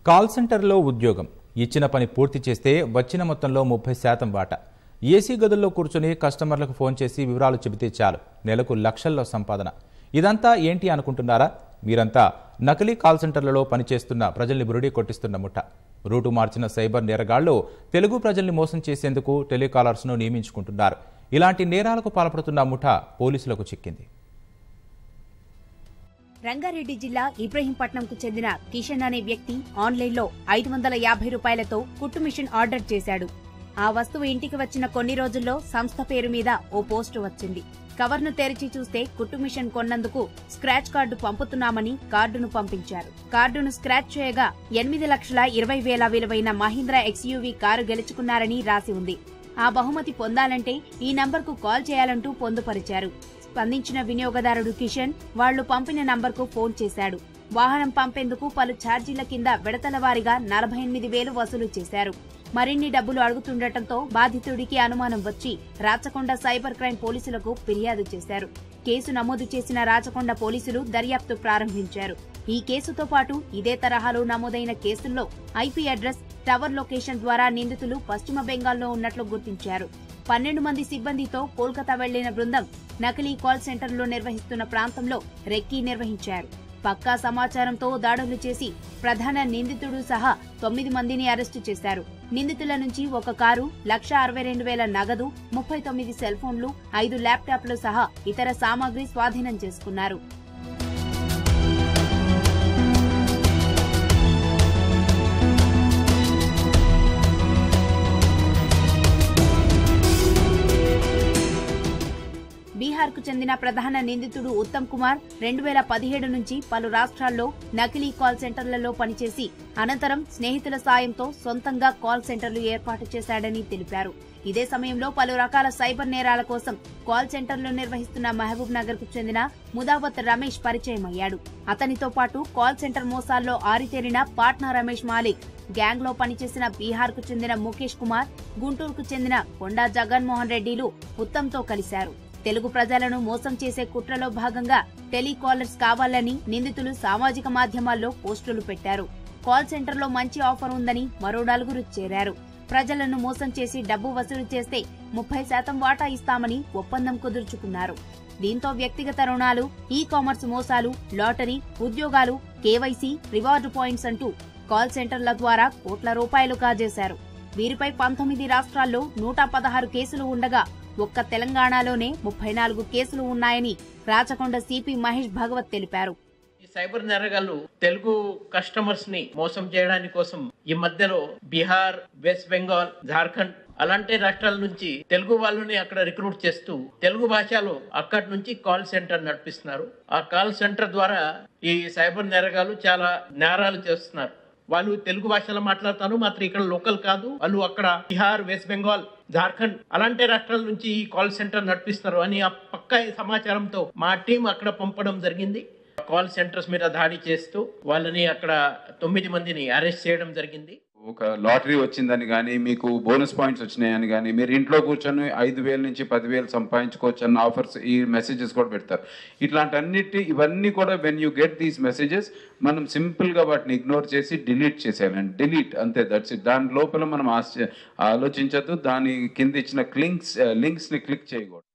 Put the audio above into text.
call సెంటర్లో ఉద్యోగం ఇచ్చిన పని పూర్తి చేస్తే వచ్చిన మొత్తంలో ముప్పై శాతం వాటా ఏసీ గదుల్లో కూర్చొని కస్టమర్లకు ఫోన్ చేసి వివరాలు చెబితే చాలు నెలకు లక్షల్లో సంపాదన ఇదంతా ఏంటి అనుకుంటున్నారా మీరంతా నకిలీ కాల్ సెంటర్లలో పనిచేస్తున్న ప్రజల్ని బురుడి కొట్టిస్తున్న ముఠ రూటు మార్చిన సైబర్ నేరగాళ్లు తెలుగు ప్రజల్ని మోసం చేసేందుకు టెలికాలర్స్ను నియమించుకుంటున్నారు ఇలాంటి నేరాలకు పాల్పడుతున్న ముఠ పోలీసులకు చిక్కింది రంగారెడ్డి జిల్లా ఇబ్రహీంపట్నంకు చెందిన కిషన్ అనే వ్యక్తి ఆన్లైన్లో ఐదు వందల యాభై రూపాయలతో కుట్టు మిషన్ ఆర్డర్ చేశాడు ఆ వస్తువు ఇంటికి వచ్చిన కొన్ని రోజుల్లో సంస్థ పేరు మీద ఓ పోస్టు వచ్చింది కవర్ను తెరిచి చూస్తే కుట్టు మిషన్ కొన్నందుకు స్క్రాచ్ కార్డు పంపుతున్నామని కార్డును పంపించారు కార్డును స్క్రాచ్ చేయగా ఎనిమిది లక్షల ఇరవై వేల విలువైన మహీంద్రా ఎక్స్యూవీ కారు గెలుచుకున్నారని రాసి ఉంది ఆ బహుమతి పొందాలంటే ఈ నంబర్కు కాల్ చేయాలంటూ పొందుపరిచారు స్పందించిన వినియోగదారుడు కిషన్ వాళ్లు పంపిన నంబర్కు ఫోన్ చేశాడు వాహనం పంపేందుకు పలు ఛార్జీల కింద విడతల వారీగా నలభై ఎనిమిది వేలు వసూలు చేశారు మరిన్ని డబ్బులు అడుగుతుండటంతో బాధితుడికి అనుమానం వచ్చి రాచకొండ సైబర్ క్రైమ్ పోలీసులకు ఫిర్యాదు చేశారు కేసు నమోదు చేసిన రాచకొండ పోలీసులు దర్యాప్తు ప్రారంభించారు ఈ కేసుతో పాటు ఇదే తరహాలో నమోదైన కేసుల్లో ఐపీ అడ్రస్ టవర్ లొకేషన్ ద్వారా నిందితులు పశ్చిమ బెంగాల్లో ఉన్నట్లు గుర్తించారు పన్నెండు మంది సిబ్బందితో కోల్కతా వెళ్లిన బృందం నకిలీ కాల్ సెంటర్లో నిర్వహిస్తున్న ప్రాంతంలో రెక్కీ నిర్వహించారు పక్కా సమాచారంతో దాడులు చేసి ప్రధాన నిందితుడు సహా తొమ్మిది మందిని అరెస్టు చేశారు నిందితుల నుంచి ఒక కారు లక్ష అరవై రెండు వేల నగదు ముప్పై తొమ్మిది సెల్ ఫోన్లు ఐదు ల్యాప్టాప్లు సహా ఇతర సామాగ్రి స్వాధీనం చేసుకున్నారు బీహార్ కు చెందిన ప్రధాన నిందితుడు ఉత్తమ్ కుమార్ రెండు వేల పదిహేడు నుంచి పలు రాష్ట్రాల్లో నకిలీ కాల్ సెంటర్లలో పనిచేసి అనంతరం స్నేహితుల సాయంతో సొంతంగా కాల్ సెంటర్లు ఏర్పాటు చేశాడని తెలిపారు ఇదే సమయంలో పలు రకాల సైబర్ నేరాల కోసం కాల్ సెంటర్లు నిర్వహిస్తున్న మహబూబ్ నగర్ కు చెందిన ముదావత్ రమేష్ పరిచయం అయ్యాడు అతనితో పాటు కాల్ సెంటర్ మోసాల్లో ఆరితేరిన పాట్నా రమేష్ మాలిక్ గ్యాంగ్ లో పనిచేసిన బీహార్ కు చెందిన ముఖేష్ కుమార్ గుంటూరుకు చెందిన కొండా జగన్మోహన్ రెడ్డిలు ఉత్తమ్తో కలిశారు తెలుగు ప్రజలను మోసం చేసే కుట్రలో భాగంగా టెలికాలర్స్ కావాలని నిందితులు సామాజిక మాధ్యమాల్లో పోస్టులు పెట్టారు కాల్ సెంటర్లో మంచి ఆఫర్ ఉందని మరో నలుగురు చేరారు ప్రజలను మోసం చేసి డబ్బు వసూలు చేస్తే ముప్పై శాతం వాటా ఇస్తామని ఒప్పందం కుదుర్చుకున్నారు దీంతో వ్యక్తిగత రుణాలు ఈ కామర్స్ మోసాలు లాటరీ ఉద్యోగాలు కేవైసీ రివార్డు పాయింట్స్ అంటూ కాల్ సెంటర్ల ద్వారా కోట్ల రూపాయలు కాజేశారు వీరిపై పంతొమ్మిది రాష్ట్రాల్లో నూట పదహారు కేసులు ఉండగా ఒక్క తెలంగాణలోనే ముప్పై నాలుగు కేసులు ఉన్నాయని రాచకొండ సిపి మహేష్ భగవత్ తెలిపారు ఈ సైబర్ నేరగాళ్ళు తెలుగు కస్టమర్స్ ని మోసం చేయడానికి కోసం ఈ మధ్యలో బీహార్ వెస్ట్ బెంగాల్ జార్ఖండ్ అలాంటి రాష్ట్రాల నుంచి తెలుగు వాళ్ళని అక్కడ రిక్రూట్ చేస్తూ తెలుగు భాషలో అక్కడి నుంచి కాల్ సెంటర్ నడిపిస్తున్నారు ఆ కాల్ సెంటర్ ద్వారా ఈ సైబర్ నేరగాళ్ళు చాలా నేరాలు చేస్తున్నారు వాళ్ళు తెలుగు భాషలో మాట్లాడతారు మాత్రం ఇక్కడ లోకల్ కాదు వాళ్ళు అక్కడ బీహార్ వెస్ట్ బెంగాల్ జార్ఖండ్ అలాంటి రాష్ట్రాల నుంచి ఈ కాల్ సెంటర్ నడిపిస్తారు అని ఆ పక్క సమాచారంతో మా టీం అక్కడ పంపడం జరిగింది కాల్ సెంటర్స్ మీద దాడి చేస్తూ వాళ్ళని అక్కడ తొమ్మిది మందిని అరెస్ట్ చేయడం జరిగింది ఒక లాటరీ వచ్చిందని కానీ మీకు బోనస్ పాయింట్స్ వచ్చినాయని కానీ మీరు ఇంట్లో కూర్చొని ఐదు వేల నుంచి పదివేలు సంపాదించుకోవచ్చు అన్న ఆఫర్స్ ఈ మెసేజెస్ కూడా పెడతారు ఇట్లాంటి అన్నిటి ఇవన్నీ కూడా when you get these messages మనం సింపుల్గా వాటిని ఇగ్నోర్ చేసి డిలీట్ చేసేయాలండి డిలీట్ అంతే దట్స్ ఇట్ దాని లోపల మనం ఆశ్చర్య ఆలోచించద్దు దాని కింద ఇచ్చిన క్లింక్స్ లింక్స్ని క్లిక్ చేయకూడదు